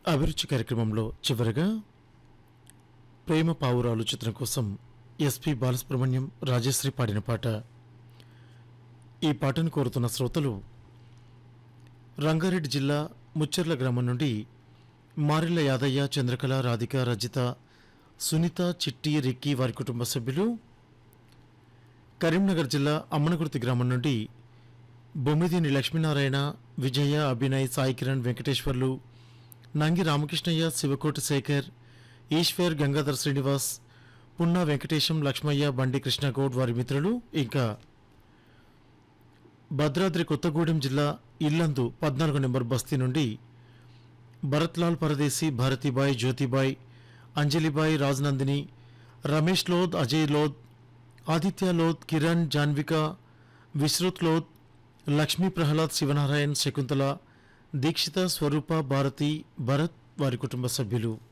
అభిరుచి కార్యక్రమంలో చివరగా ప్రేమ పావురాలు చిత్రం కోసం ఎస్పి బాలసుబ్రహ్మణ్యం రాజశ్రీ పాడిన పాట ఈ పాటను కోరుతున్న శ్రోతలు రంగారెడ్డి జిల్లా ముచ్చర్ల గ్రామం నుండి మారిల్ల యాదయ్య చంద్రకళ రాధిక రజిత సునీత చిట్టి రిక్కీ వారి కుటుంబ సభ్యులు కరీంనగర్ జిల్లా అమ్మనగుర్తి గ్రామం నుండి బొమ్మిదిని లక్ష్మీనారాయణ విజయ అభినయ్ సాయి కిరణ్ వెంకటేశ్వర్లు నంగి రామకృష్ణయ్య శివకోటి శేఖర్ ఈశ్వర్ గంగాధర్ శ్రీనివాస్ పున్నా వెంకటేశం లక్ష్మయ్య బండి కృష్ణగౌడ్ వారి మిత్రులు ఇంకా భద్రాద్రి కొత్తగూడెం జిల్లా ఇల్లందు పద్నాలుగు నెంబర్ బస్తీ నుండి భరత్లాల్ పరదేశీ భారతీబాయ్ జ్యోతిబాయ్ అంజలిబాయ్ రాజ్నందిని రమేష్ లోద్ అజయ్ లోద్ ఆదిత్య లోద్ కిరణ్ జాన్విక విశ్రుత్ లోద్ లక్ష్మీ ప్రహ్లాద్ శివనారాయణ్ శకుంతల దీక్షిత స్వరూప భారతి భరత్ వారి కుటుంబ సభ్యులు